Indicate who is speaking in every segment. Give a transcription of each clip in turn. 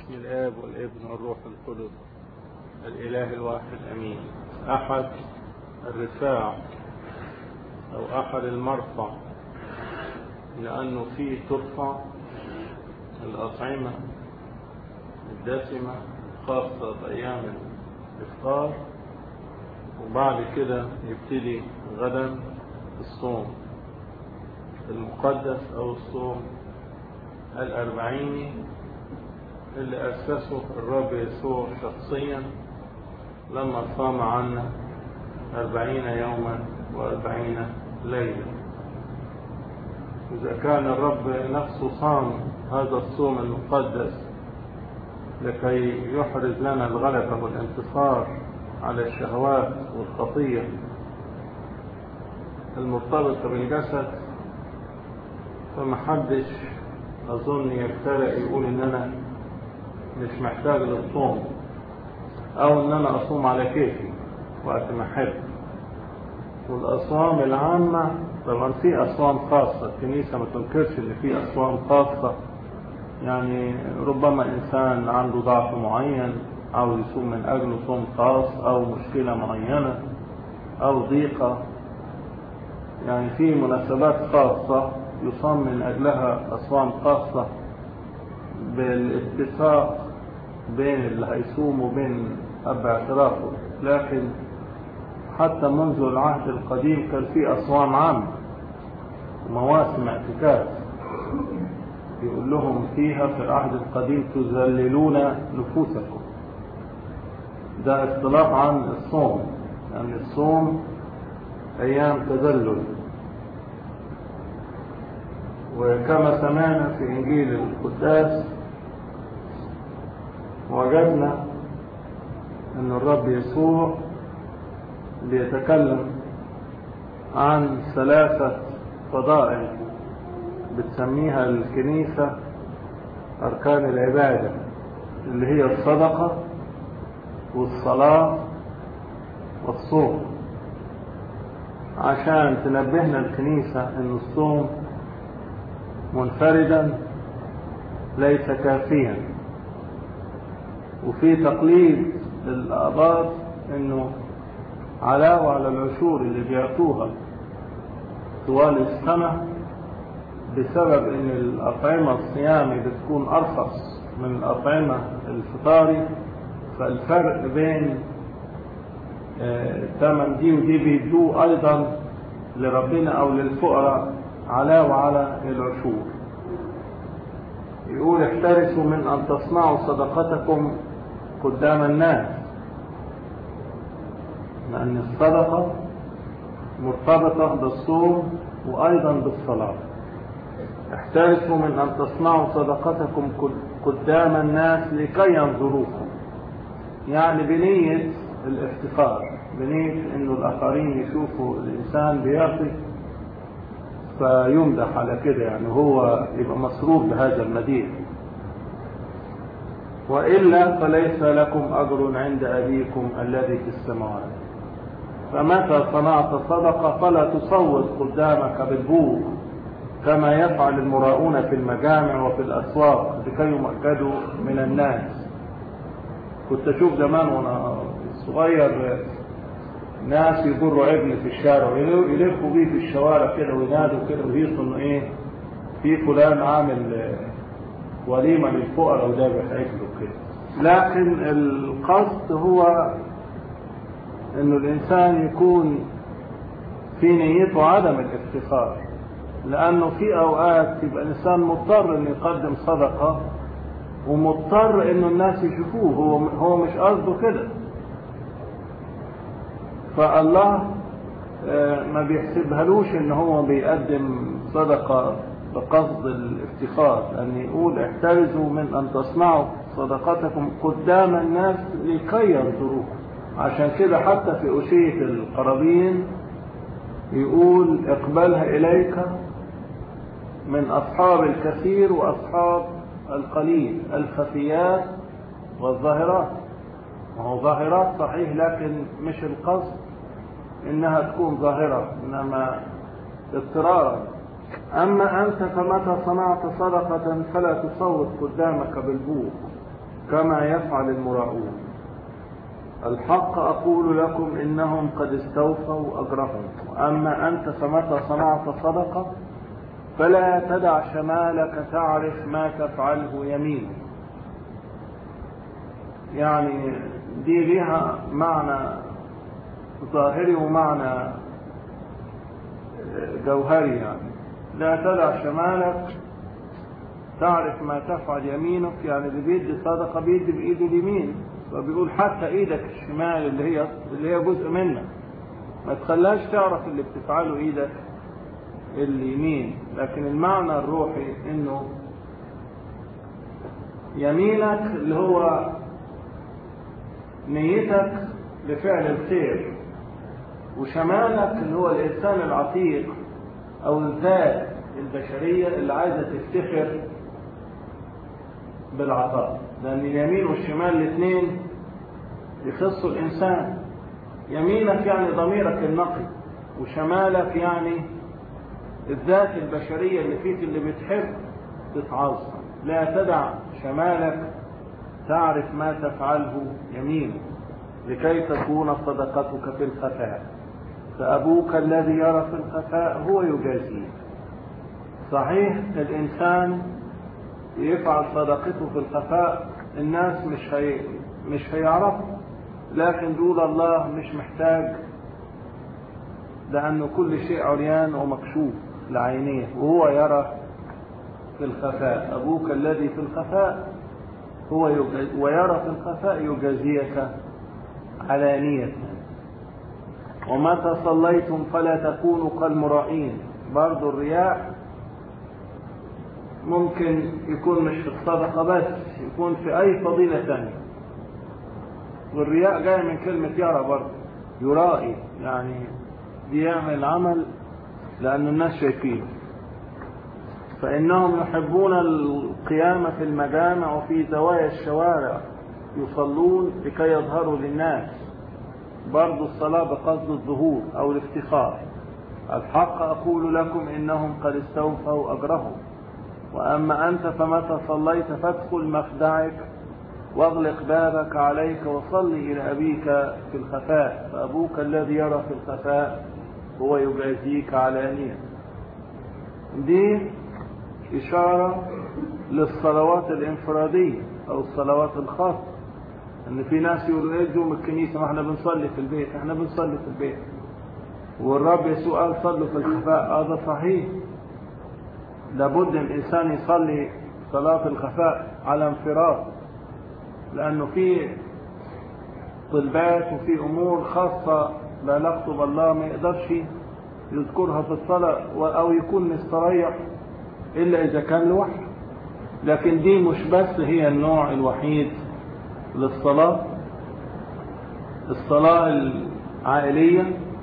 Speaker 1: باسم الآب والابن والروح القدس الإله الواحد أمين أحد الرفاع أو أحد المرفع لأنه فيه ترفع الأطعمة الدسمة خاصة بأيام الإفطار وبعد كده يبتدي غدا الصوم المقدس أو الصوم الأربعيني اللي أسسه الرب يسوع شخصيا لما صام عنا أربعين يوما وأربعين ليلة إذا كان الرب نفسه صام هذا الصوم المقدس لكي يحرز لنا الغلبة والانتصار على الشهوات والخطية المرتبطة بالجسد فمحدش أظن يبتدأ يقول إن أنا مش محتاج للصوم أو إن أنا أصوم على كيفي وقت ما أحب والأصوام العامة طبعا في أصوام خاصة الكنيسة ما تنكرش إن في أصوام خاصة يعني ربما إنسان عنده ضعف معين عاوز يصوم من أجله صوم خاص أو مشكلة معينة أو ضيقة يعني في مناسبات خاصة يصام من أجلها أصوام خاصة بالاتفاق بين اللي هيصوم وبين أب اعترافه لكن حتى منذ العهد القديم كان في أصوام عامة ومواسم اعتكاف يقول لهم فيها في العهد القديم تذللون نفوسكم ده اصطلاح عن الصوم يعني الصوم أيام تذلل وكما سمعنا في إنجيل القداس وجدنا أن الرب يسوع بيتكلم عن ثلاثة فضائل بتسميها الكنيسة أركان العبادة اللي هي الصدقة والصلاة والصوم عشان تنبهنا الكنيسة أن الصوم منفردا ليس كافيا وفي تقليد للآباط انه علاوة على العشور اللي بيعطوها طوال السنة بسبب ان الأطعمة الصيامي بتكون أرخص من الأطعمة الفطاري فالفرق بين الثمن دي ودي بيدوه أيضا لربنا أو للفقراء علاوة على العشور يقول احترسوا من أن تصنعوا صدقتكم قدام الناس لأن الصدقة مرتبطة بالصوم وأيضا بالصلاة احترسوا من أن تصنعوا صدقتكم قدام الناس لكي ينظروكم يعني بنية الافتخار بنية انه الاخرين يشوفوا الانسان بيعطي فيمدح على كده يعني هو يبقى مسرور بهذا المديح وإلا فليس لكم أجر عند أبيكم الذي في السماوات فمتى صنعت صدقة فلا تصوت قدامك بالبوق كما يفعل المراؤون في المجامع وفي الأسواق لكي يمجدوا من الناس كنت أشوف زمان وأنا صغير ناس يجروا عجل في الشارع يلفوا بيه في الشوارع كده وينادوا كده ويصوا انه ايه في فلان عامل وليمه للفقراء وذابح عجله كده لكن القصد هو انه الانسان يكون في نيته عدم الافتخار لانه في اوقات يبقى الانسان مضطر انه يقدم صدقه ومضطر انه الناس يشوفوه هو هو مش قصده كده فالله ما بيحسبهالوش ان هو بيقدم صدقة بقصد الافتخار لان يقول احترزوا من ان تصنعوا صدقتكم قدام الناس لكي ينظروكم عشان كده حتى في أشية القرابين يقول اقبلها إليك من أصحاب الكثير وأصحاب القليل الخفيات والظاهرات وهو ظاهرات صحيح لكن مش القصد انها تكون ظاهرة انما اضطرارا اما انت فمتى صنعت صدقة فلا تصوت قدامك بالبوق كما يفعل المراؤون الحق أقول لكم إنهم قد استوفوا أجرهم أما أنت فمتى صنعت صدقة فلا تدع شمالك تعرف ما تفعله يمينك يعني دي لها معنى ظاهري ومعنى جوهري يعني لا تدع شمالك تعرف ما تفعل يمينك يعني اللي بيدي صدقة بيدي بإيده اليمين فبيقول حتى إيدك الشمال اللي هي اللي هي جزء منك ما تخليهاش تعرف اللي بتفعله إيدك اليمين لكن المعنى الروحي إنه يمينك اللي هو نيتك لفعل الخير وشمالك اللي هو الإنسان العتيق أو الذات البشرية اللي عايزة تفتخر بالعطاء لأن اليمين والشمال الاثنين يخصوا الإنسان يمينك يعني ضميرك النقي وشمالك يعني الذات البشرية اللي فيك اللي بتحب تتعظم لا تدع شمالك تعرف ما تفعله يمينك لكي تكون صدقتك في الخفاء فأبوك الذي يرى في الخفاء هو يجازيك صحيح الإنسان يفعل صدقته في الخفاء الناس مش هي مش هيعرفوا لكن دول الله مش محتاج لأنه كل شيء عريان ومكشوف لعينيه وهو يرى في الخفاء أبوك الذي في الخفاء هو يجاز ويرى في الخفاء يجازيك علانية ومتى صليتم فلا تكونوا كالمرائين برضو الرياء ممكن يكون مش في الصدقة بس يكون في أي فضيلة ثانية والرياء جاي من كلمة يرى برضه يرائي يعني بيعمل عمل لأن الناس شايفينه فإنهم يحبون القيام في المجامع وفي زوايا الشوارع يصلون لكي يظهروا للناس برضو الصلاة بقصد الظهور أو الافتخار الحق أقول لكم إنهم قد استوفوا أجرهم وأما أنت فمتى صليت فادخل مخدعك واغلق بابك عليك وصل إلى أبيك في الخفاء فأبوك الذي يرى في الخفاء هو يجازيك علانية دي إشارة للصلوات الانفرادية أو الصلوات الخاصة ان في ناس يقولوا ايه جم الكنيسة ما احنا بنصلي في البيت احنا بنصلي في البيت والرب يسوع قال صلوا في الخفاء هذا صحيح لابد الانسان يصلي صلاة الخفاء على انفراد لانه في طلبات وفي امور خاصة بعلاقته بالله ما يقدرش يذكرها في الصلاة او يكون مستريح الا اذا كان لوحده لكن دي مش بس هي النوع الوحيد للصلاة الصلاة العائلية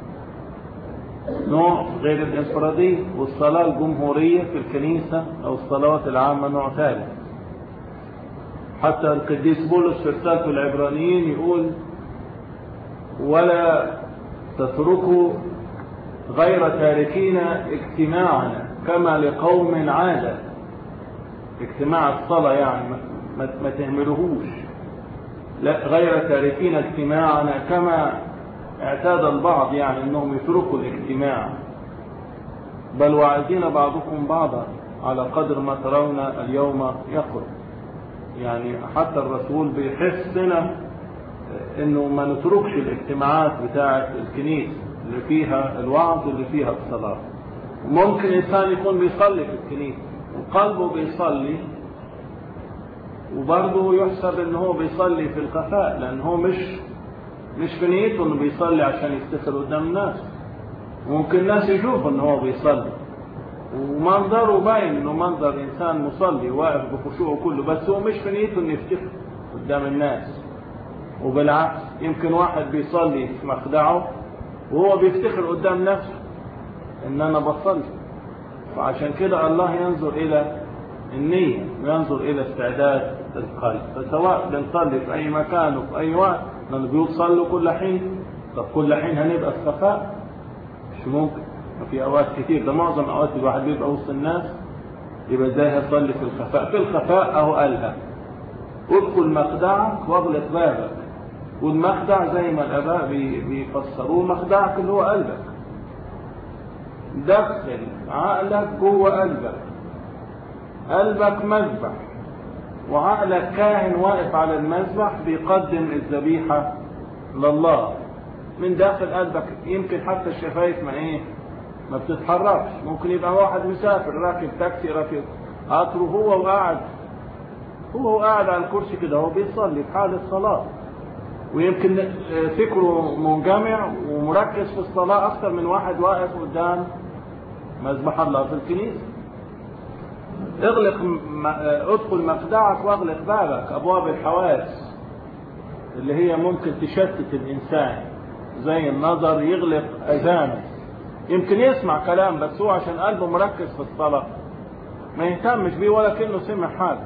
Speaker 1: نوع غير الانفرادية والصلاة الجمهورية في الكنيسة أو الصلوات العامة نوع ثالث حتى القديس بولس في رسالته العبرانيين يقول ولا تتركوا غير تاركين اجتماعنا كما لقوم عادة اجتماع الصلاة يعني ما, ما تهملوهوش لا غير تاركين اجتماعنا كما اعتاد البعض يعني انهم يتركوا الاجتماع بل واعدين بعضكم بعضا على قدر ما ترون اليوم يخرج يعني حتى الرسول بيحسنا انه ما نتركش الاجتماعات بتاعه الكنيسه اللي فيها الوعظ واللي فيها الصلاه ممكن انسان يكون بيصلي في الكنيسه وقلبه بيصلي وبرضه يحسب ان هو بيصلي في الخفاء لان هو مش مش في نيته انه بيصلي عشان يفتخر قدام الناس ممكن الناس يشوفوا ان هو بيصلي ومنظره باين انه منظر انسان مصلي واقف بخشوعه كله بس هو مش في نيته انه يفتخر قدام الناس وبالعكس يمكن واحد بيصلي في مخدعه وهو بيفتخر قدام نفسه ان انا بصلي فعشان كده الله ينظر الى النية وينظر الى استعداد القلب فسواء بنصلي في اي مكان وفي اي وقت لان البيوت صلوا كل حين طب كل حين هنبقى الخفاء مش ممكن في اوقات كتير ده معظم اوقات الواحد بيبقى وسط الناس يبقى ازاي هيصلي في الخفاء في الخفاء اهو قالها ادخل مخدعك واغلق بابك والمخدع زي ما الاباء بي- بيفسروه مخدعك اللي هو قلبك دخل عقلك جوه قلبك قلبك مذبح وعقلك كاهن واقف على المذبح بيقدم الذبيحة لله من داخل قلبك يمكن حتى الشفايف ما ايه ما بتتحركش ممكن يبقى واحد مسافر راكب تاكسي راكب قطر وهو وقاعد هو وقاعد على الكرسي كده هو بيصلي في حالة صلاة ويمكن آه، فكره منجمع ومركز في الصلاة أكثر من واحد واقف قدام مذبح الله في الكنيسة اغلق م- آه، ادخل مخدعك واغلق بابك أبواب الحواس اللي هي ممكن تشتت الإنسان زي النظر يغلق أذانه يمكن يسمع كلام بس هو عشان قلبه مركز في الصلاة ما يهتمش بيه ولا كأنه سمع حاجة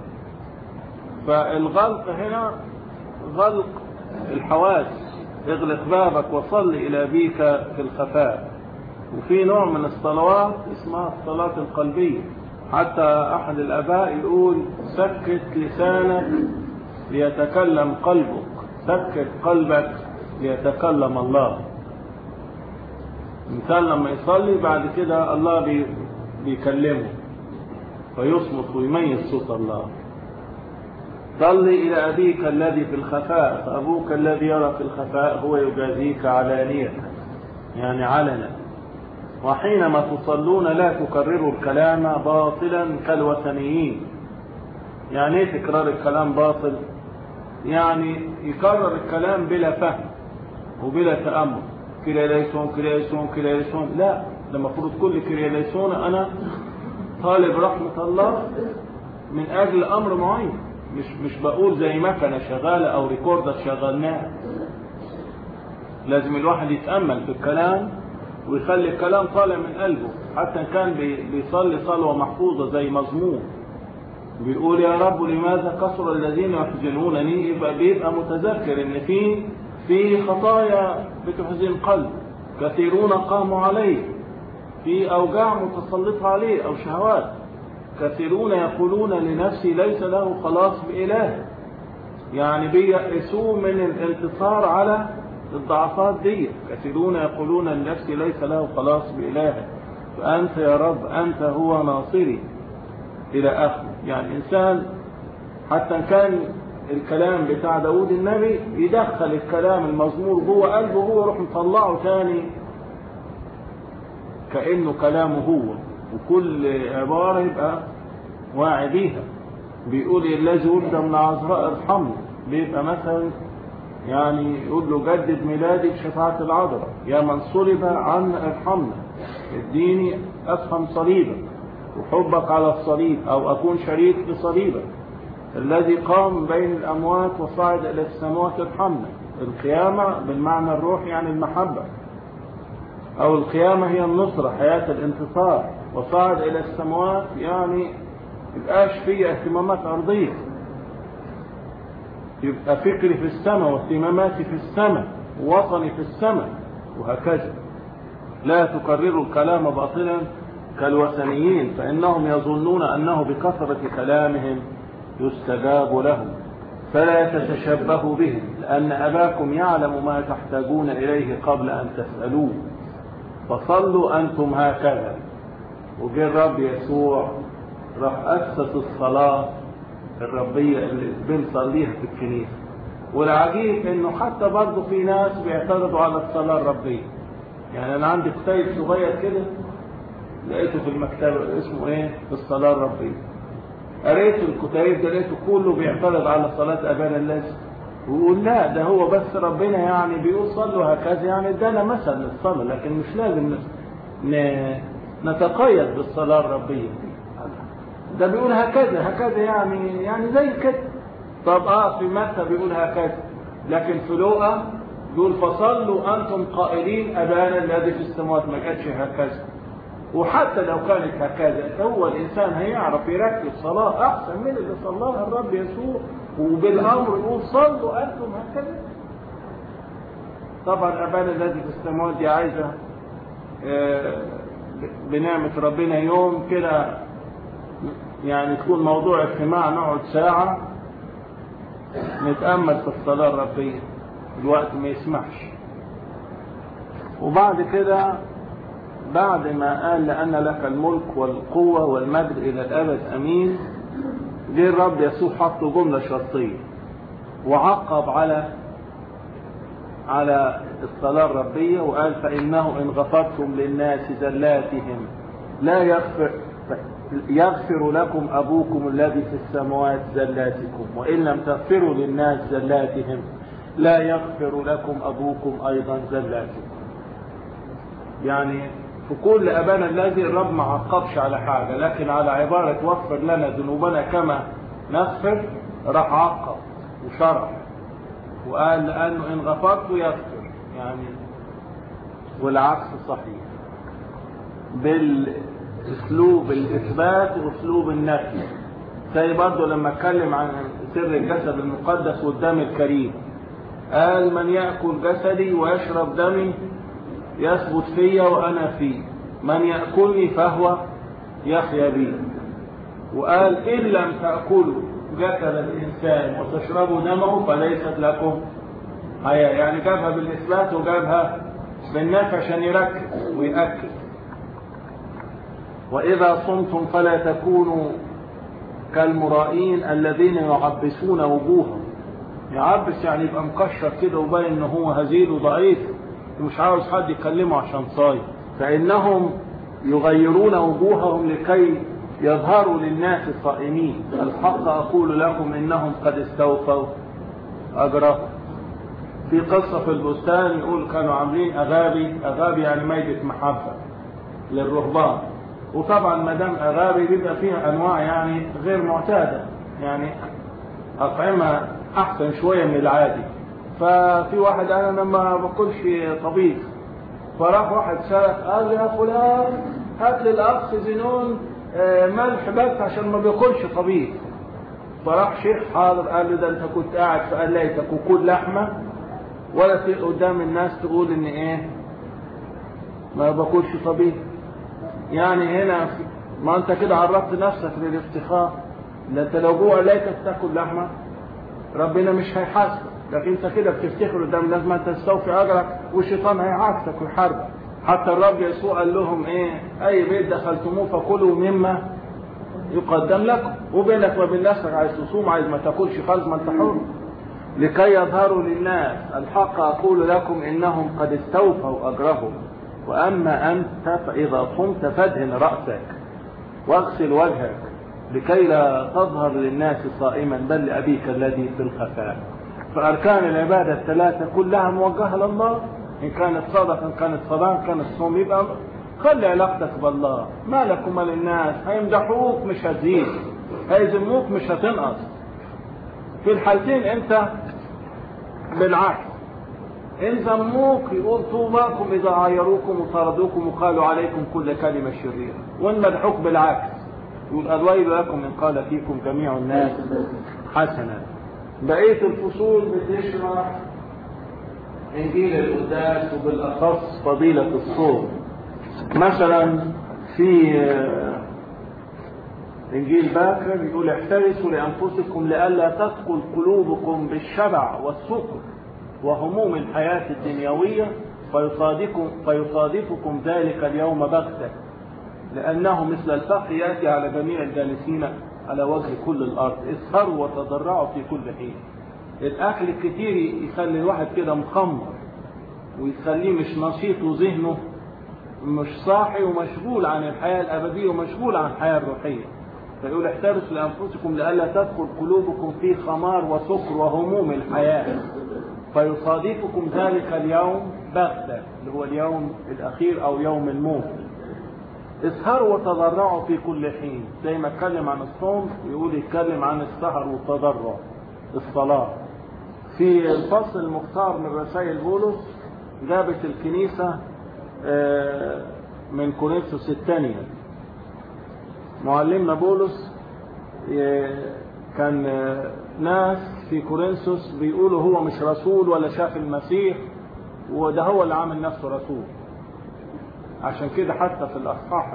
Speaker 1: فالغلق هنا غلق الحواس اغلق بابك وصل إلى أبيك في الخفاء وفي نوع من الصلوات اسمها الصلاة القلبية حتى أحد الآباء يقول سكت لسانك ليتكلم قلبك سكت قلبك ليتكلم الله الإنسان لما يصلي بعد كده الله بي بيكلمه فيصمت ويميز صوت الله صل إلى أبيك الذي في الخفاء فأبوك الذي يرى في الخفاء هو يجازيك علانية يعني علنا وحينما تصلون لا تكرروا الكلام باطلا كالوثنيين يعني ايه تكرار الكلام باطل يعني يكرر الكلام بلا فهم وبلا تأمل كلا ليسون كلا ليسون كلا ليسون لا ده المفروض كل كلا ليسون أنا طالب رحمة الله من أجل أمر معين مش مش بقول زي مكنة شغالة أو ريكوردر شغلناه لازم الواحد يتأمل في الكلام ويخلي الكلام طالع من قلبه حتى إن كان بي- بيصلي صلوة محفوظة زي مضمون بيقول يا رب لماذا كثر الذين يحزنونني يبقى بيبقى متذكر ان في في خطايا بتحزن قلب كثيرون قاموا عليه في اوجاع متسلطه عليه او شهوات كثيرون يقولون لنفسي ليس له خلاص بإله يعني بيأسوا من الانتصار على الضعفات دي كثيرون يقولون لنفسي ليس له خلاص بإله فأنت يا رب أنت هو ناصري إلى آخره يعني إنسان حتى إن كان الكلام بتاع داود النبي يدخل الكلام المزمور جوه قلبه هو يروح مطلعه تاني كأنه كلامه هو وكل عبارة يبقى واعي بيها بيقول الذي ولد من عذراء ارحمه بيبقى مثلا يعني يقول له جدد ميلادي بشفاعة العذراء يا من صلب عنا ارحمنا اديني افهم صليبك وحبك على الصليب او اكون شريك في صليبك الذي قام بين الاموات وصعد الى السماوات ارحمنا القيامة بالمعنى الروحي يعني المحبة او القيامة هي النصرة حياة الانتصار وصعد الى السماوات يعني يبقاش فيه اهتمامات ارضية يبقى فكري في السماء واهتماماتي في السماء ووطني في السماء وهكذا لا تكرروا الكلام باطلا كالوثنيين فإنهم يظنون أنه بكثرة كلامهم يستجاب لهم فلا تتشبهوا بهم لأن أباكم يعلم ما تحتاجون إليه قبل أن تسألوه فصلوا أنتم هكذا وجه الرب يسوع راح أسس الصلاة الربية اللي بنصليها في الكنيسة والعجيب انه حتى برضه في ناس بيعترضوا على الصلاة الربية يعني انا عندي كتيب صغير كده لقيته في المكتبة اسمه ايه الصلاة الربية قريت الكتيب ده لقيته كله بيعترض على صلاة ابانا الذي ويقول لا ده هو بس ربنا يعني بيقول صلوا هكذا يعني ادانا مثل للصلاة لكن مش لازم ن- نتقيد بالصلاة الربية ده بيقول هكذا هكذا يعني يعني زي كده طب اه في متى بيقول هكذا لكن في لوقا بيقول فصلوا انتم قائلين ابانا الذي في السماوات ما جاتش هكذا وحتى لو كانت هكذا هو الانسان هيعرف يركز صلاه احسن من اللي صلاها الرب يسوع وبالامر يقول صلوا انتم هكذا طبعا ابانا الذي في السماوات دي عايزه آه، بنعمه ربنا يوم كده يعني تكون موضوع اجتماع نقعد ساعة نتأمل في الصلاة الربية الوقت ما يسمحش وبعد كده بعد ما قال لأن لك الملك والقوة والمجد إلى الأبد أمين جه الرب يسوع حط جملة شرطية وعقب على على الصلاة الربية وقال فإنه إن غفرتم للناس زلاتهم لا يغفر يغفر لكم أبوكم الذي في السماوات زلاتكم وإن لم تغفروا للناس زلاتهم لا يغفر لكم أبوكم أيضا زلاتكم يعني في كل أبانا الذي الرب ما عقبش على حاجة لكن على عبارة وفر لنا ذنوبنا كما نغفر راح عقب وشرح وقال لأنه إن غفرت يغفر يعني والعكس صحيح بالاسلوب الاثبات واسلوب النفي زي برضه لما اتكلم عن سر الجسد المقدس والدم الكريم قال من ياكل جسدي ويشرب دمي يثبت فيا وانا فيه من ياكلني فهو يحيا بي وقال ان لم تاكلوا جسد الانسان وتشربوا دمه فليست لكم حياه يعني جابها بالاثبات وجابها بالنفي عشان يركز ويأكد وإذا صمتم فلا تكونوا كالمرائين الذين يعبسون وجوههم يعبس يعني يبقى مكشر كده وباين ان هو هزيل وضعيف ومش عاوز حد يكلمه عشان صايم فإنهم يغيرون وجوههم لكي يظهروا للناس صائمين الحق أقول لكم إنهم قد استوفوا أجرهم في قصة في البستان يقول كانوا عاملين أغابي أغابي يعني ميدة محبة للرهبان وطبعا ما دام أغابي بيبقى فيها أنواع يعني غير معتادة يعني أطعمة أحسن شوية من العادي ففي واحد قال أنا ما باكلش طبيخ فراح واحد سأل قال لي يا فلان هات لي الأخ زينون ملح بس عشان ما بياكلش طبيخ فراح شيخ حاضر قال له ده انت كنت قاعد في قلايتك وكل لحمه ولا قدام الناس تقول ان ايه ما باكلش طبيخ يعني هنا ما انت كده عرضت نفسك للافتخار ده انت لو جوه قلايتك تاكل لحمه ربنا مش هيحاسبك لكن انت كده بتفتخر قدام الناس ما انت تستوفي اجرك والشيطان هيعاكسك ويحاربك حتى الرب يسوع قال لهم ايه اي بيت دخلتموه فكلوا مما يقدم لكم وبينك وبين نفسك عايز تصوم عايز ما تاكلش خالص ما انت حر لكي يظهروا للناس الحق اقول لكم انهم قد استوفوا اجرهم واما انت فاذا صمت فادهن راسك واغسل وجهك لكي لا تظهر للناس صائما بل لابيك الذي في الخفاء فاركان العباده الثلاثه كلها موجهه لله ان كانت صدقه ان كانت صلاه ان كانت صوم يبقى خلي علاقتك بالله ما لكم للناس هيمدحوك مش هتزيد هيذموك مش هتنقص في الحالتين انت بالعكس ان ذموك يقول طوباكم اذا عايروكم وطردوكم وقالوا عليكم كل كلمه شريره وان مدحوك بالعكس يقول الويل لكم ان قال فيكم جميع الناس حسنا بقيه الفصول بتشرح انجيل القداس وبالاخص فضيله الصوم مثلا في انجيل باكر يقول احترسوا لانفسكم لئلا تثقل قلوبكم بالشبع والسكر وهموم الحياه الدنيويه فيصادفكم فيصادفكم ذلك اليوم بغته لانه مثل الفقر ياتي على جميع الجالسين على وجه كل الارض اسهروا وتضرعوا في كل حين الاكل الكتير يخلي الواحد كده مخمر ويخليه مش نشيط وذهنه مش صاحي ومشغول عن الحياة الأبدية ومشغول عن الحياة الروحية فيقول احترسوا لأنفسكم لئلا تدخل قلوبكم في خمار وسكر وهموم الحياة فيصادفكم ذلك اليوم بغتة اللي هو اليوم الأخير أو يوم الموت اسهروا وتضرعوا في كل حين زي ما اتكلم عن الصوم يقول يتكلم عن السهر والتضرع الصلاة في الفصل المختار من رسائل بولس جابت الكنيسة من كورنثوس الثانية معلمنا بولس كان ناس في كورنثوس بيقولوا هو مش رسول ولا شاف المسيح وده هو اللي عامل نفسه رسول عشان كده حتى في الاصحاح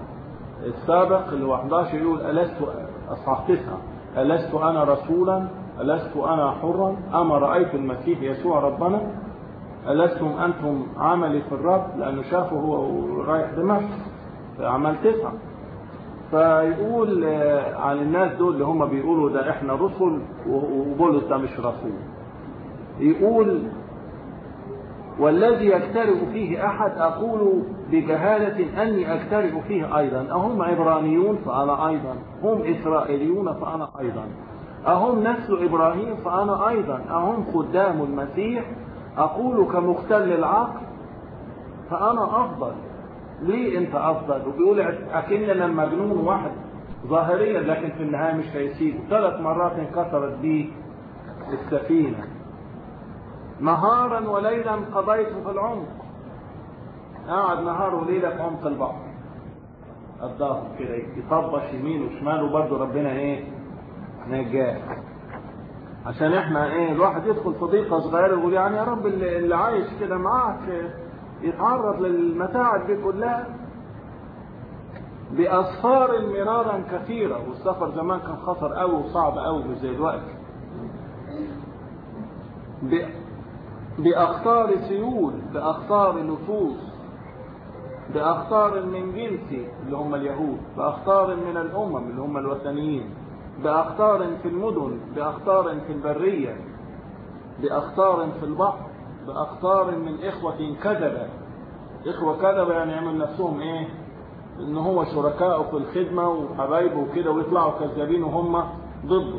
Speaker 1: السابق اللي هو 11 يقول ألست اصحاح 9 ألست انا رسولا ألست أنا حرا أما رأيت المسيح يسوع ربنا ألستم أنتم عملي في الرب لأنه شافه هو رايح دمشق في أعمال تسعة فيقول آه، عن الناس دول اللي هم بيقولوا ده احنا رسل وبولس ده مش رسول يقول والذي يكترئ فيه أحد أقول بجهالة أني أكترئ فيه أيضا أهم عبرانيون فأنا أيضا هم إسرائيليون فأنا أيضا أهم نسل إبراهيم فأنا أيضا أهم خدام المسيح أقول كمختل العقل فأنا أفضل ليه أنت أفضل وبيقول أكننا المجنون واحد ظاهريا لكن في النهاية مش هيسيبه ثلاث مرات انكسرت بيه السفينة نهارا وليلا قضيت في العمق قاعد نهار وليلة في عمق البحر الظهر كده يطبش يمين وشمال وبرضه ربنا ايه نجاه عشان احنا ايه الواحد يدخل في ضيقه صغيره ويقول يعني يا رب اللي, اللي عايش كده معاك يتعرض للمتاعب دي كلها بأسفار مرارا كثيرة والسفر زمان كان خطر قوي وصعب قوي مش زي دلوقتي بأخطار سيول بأخطار نفوس بأخطار من جنسي اللي هم اليهود بأخطار من الأمم اللي هم الوثنيين بأخطار في المدن بأخطار في البرية بأخطار في البحر بأخطار من إخوة كذبة إخوة كذبة يعني يعمل نفسهم إيه إن هو شركاء في الخدمة وحبايبه وكده ويطلعوا كذابين وهم ضده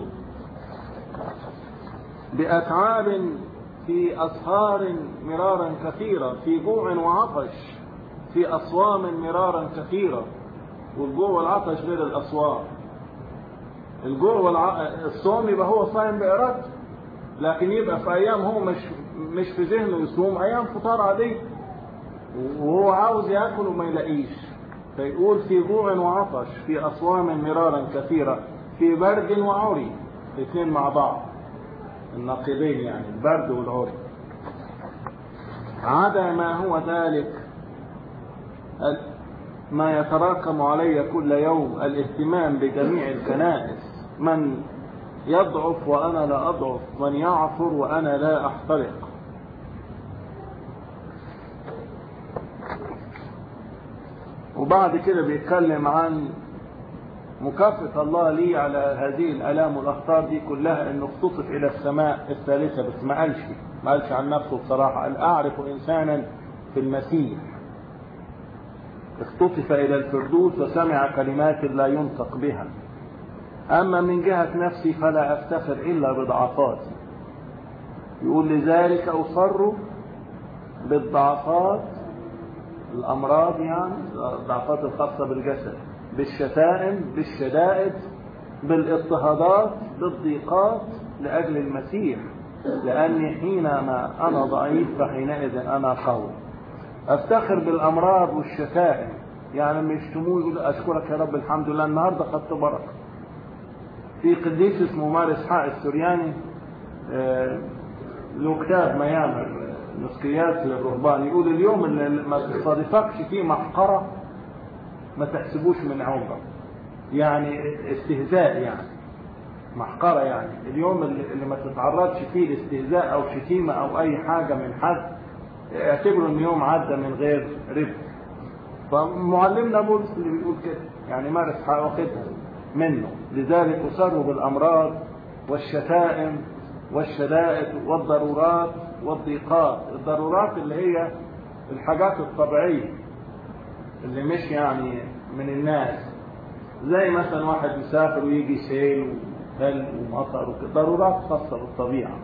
Speaker 1: بأتعاب في أسهار مرارا كثيرة في جوع وعطش في أصوام مرارا كثيرة والجوع والعطش غير الأصوام الجوع والع... الصوم يبقى هو صايم بإرادته لكن يبقى في أيام هو مش مش في ذهنه يصوم أيام فطار عادية وهو عاوز ياكل وما يلاقيش فيقول في جوع وعطش في أصوام مرارا كثيرة في برد وعري الاثنين مع بعض النقيضين يعني البرد والعري عدا ما هو ذلك ما يتراكم علي كل يوم الاهتمام بجميع الكنائس من يضعف وأنا لا أضعف من يعثر وأنا لا أحترق وبعد كده بيتكلم عن مكافأة الله لي على هذه الآلام والأخطار دي كلها إنه اختطف إلى السماء الثالثة بس ما قالش ما قالش عن نفسه بصراحة قال أعرف إنسانا في المسيح اختطف إلى الفردوس وسمع كلمات لا ينطق بها أما من جهة نفسي فلا أفتخر إلا بضعفاتي يقول لذلك أصر بالضعفات الأمراض يعني الضعفات الخاصة بالجسد بالشتائم بالشدائد بالاضطهادات بالضيقات لأجل المسيح لأني حينما أنا ضعيف فحينئذ أنا قوي أفتخر بالأمراض والشتائم يعني لما يشتموه يقول أشكرك يا رب الحمد لله النهاردة خدت بركة في قديس اسمه مار إسحاق السورياني آه، له كتاب ميامر نسكيات للرهبان يقول اليوم اللي ما تصادفكش فيه محقرة ما تحسبوش من عمرك يعني استهزاء يعني محقرة يعني اليوم اللي ما تتعرضش فيه لاستهزاء أو شتيمة أو أي حاجة من حد اعتبروا ان يوم عدى من غير ربح فمعلمنا بولس اللي بيقول كده يعني مارس واخدها منه لذلك أسروا بالأمراض والشتائم والشدائد والضرورات والضيقات الضرورات اللي هي الحاجات الطبيعية اللي مش يعني من الناس زي مثلا واحد يسافر ويجي سيل وثلج ومطر وكده ضرورات خاصة بالطبيعة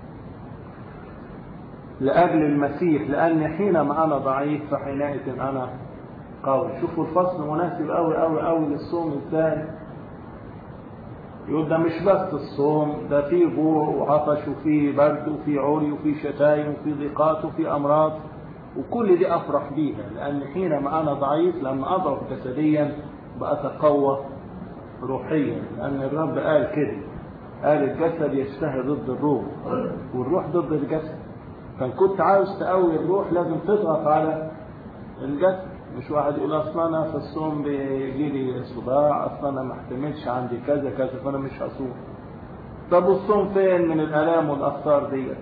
Speaker 1: لأجل المسيح لأن حينما أنا ضعيف فحينئذ أنا قوي شوفوا الفصل مناسب أوي أوي أوي للصوم ازاي يقول ده مش بس الصوم ده في جوع وعطش وفي برد وفي عري وفي شتايم وفي ضيقات وفي أمراض وكل دي أفرح بيها لأن حينما أنا ضعيف لما أضعف جسديا بأتقوى روحيا لأن الرب قال كده قال الجسد يشتهي ضد الروح والروح ضد الجسد فان كنت عاوز تقوي الروح لازم تضغط على الجسد مش واحد يقول اصل انا في الصوم بيجي لي صداع اصل انا ما احتملش عندي كذا كذا فانا مش هصوم طب والصوم فين من الآلام والأخطار ديت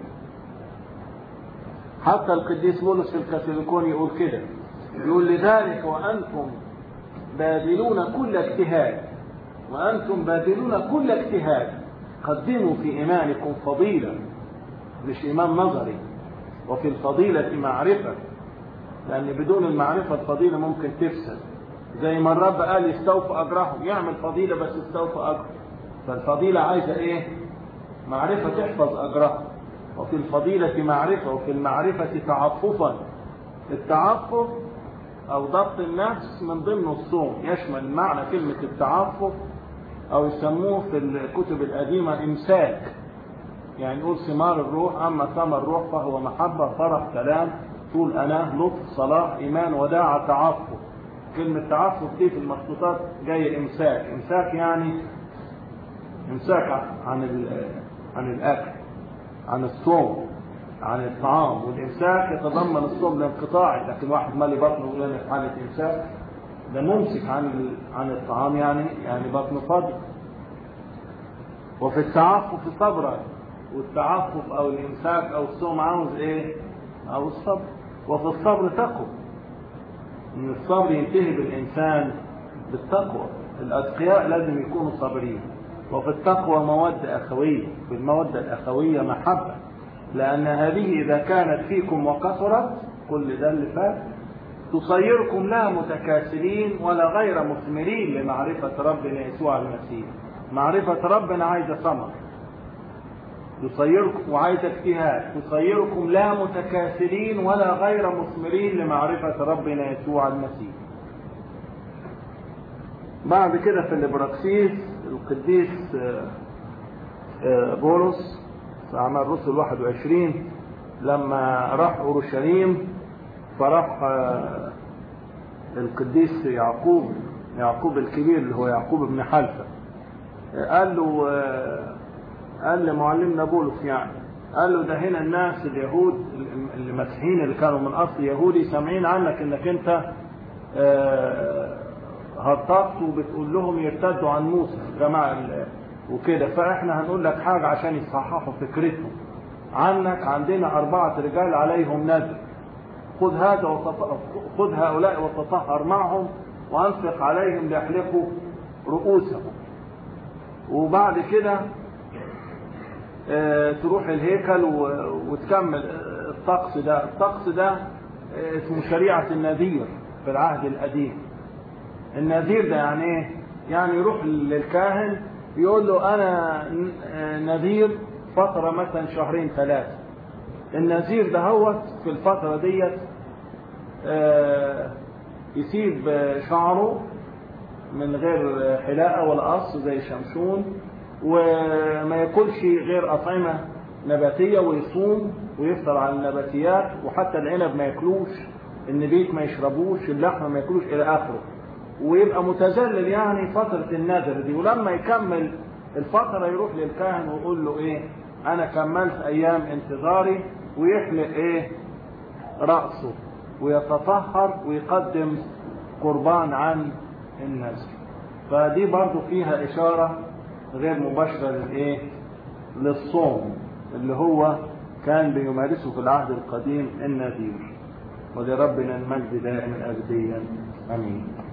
Speaker 1: حتى القديس بولس في الكاثوليكون يقول كده يقول لذلك وأنتم باذلون كل اجتهاد وأنتم باذلون كل اجتهاد قدموا في إيمانكم فضيلة مش إيمان نظري وفي الفضيلة معرفة لأن بدون المعرفة الفضيلة ممكن تفسد زي ما الرب قال يستوفوا أجرهم يعمل فضيلة بس يستوفوا أجر فالفضيلة عايزة إيه معرفة تحفظ أجرها وفي الفضيلة معرفة وفي المعرفة تعففا التعفف أو ضبط النفس من ضمن الصوم يشمل معنى كلمة التعفف أو يسموه في الكتب القديمة إمساك يعني نقول ثمار الروح أما ثمر الروح فهو محبة فرح كلام طول أناه لطف صلاح إيمان وداعة تعفف كلمة تعفف دي في المخطوطات جاي إمساك إمساك يعني إمساك عن عن الأكل عن الصوم عن الطعام والإمساك يتضمن الصوم الانقطاعي لكن واحد مالي بطنه ويقول أنا في حالة إمساك ده ممسك عن عن الطعام يعني يعني بطنه فاضي وفي التعفف صبرا والتعفف أو الإمساك أو الصوم عاوز إيه؟ أو الصبر وفي الصبر تقوى ان الصبر ينتهي بالانسان بالتقوى الاتقياء لازم يكونوا صابرين وفي التقوى مودة اخوية في المودة الاخوية محبة لان هذه اذا كانت فيكم وكثرت كل ده اللي فات تصيركم لا متكاسلين ولا غير مثمرين لمعرفة ربنا يسوع المسيح معرفة ربنا عايزة ثمر يصيركم وعايز اجتهاد يصيركم لا متكاسلين ولا غير مثمرين لمعرفة ربنا يسوع المسيح بعد كده في الابراكسيس القديس بولس في أعمال الرسل 21 لما راح أورشليم فراح القديس يعقوب يعقوب الكبير اللي هو يعقوب بن حلفة قال له قال لمعلمنا بولس يعني قال له ده هنا الناس اليهود المسيحيين اللي كانوا من اصل يهودي سامعين عنك انك انت هرطقت وبتقول لهم يرتدوا عن موسى جماعة وكده فاحنا هنقول لك حاجة عشان يصححوا فكرتهم عنك عندنا أربعة رجال عليهم نذر خذ هذا وتط... خذ هؤلاء وتطهر معهم وانفق عليهم ليحلقوا رؤوسهم وبعد كده تروح الهيكل وتكمل الطقس ده الطقس ده اسمه شريعة النذير في العهد القديم النذير ده يعني ايه يعني يروح للكاهن يقول له انا نذير فترة مثلا شهرين ثلاثة النذير ده هو في الفترة ديت يسيب شعره من غير حلاقة ولا قص زي شمشون وما ياكلش غير أطعمة نباتية ويصوم ويفطر على النباتيات وحتى العنب ما ياكلوش النبيت ما يشربوش اللحمة ما ياكلوش إلى آخره ويبقى متذلل يعني فترة النذر دي ولما يكمل الفترة يروح للكاهن ويقول له إيه أنا كملت أيام انتظاري ويحلق إيه رأسه ويتطهر ويقدم قربان عن النذر فدي برضو فيها إشارة غير مباشرة للإيه؟ للصوم اللي هو كان بيمارسه في العهد القديم النذير ولربنا المجد دائما أبديا أمين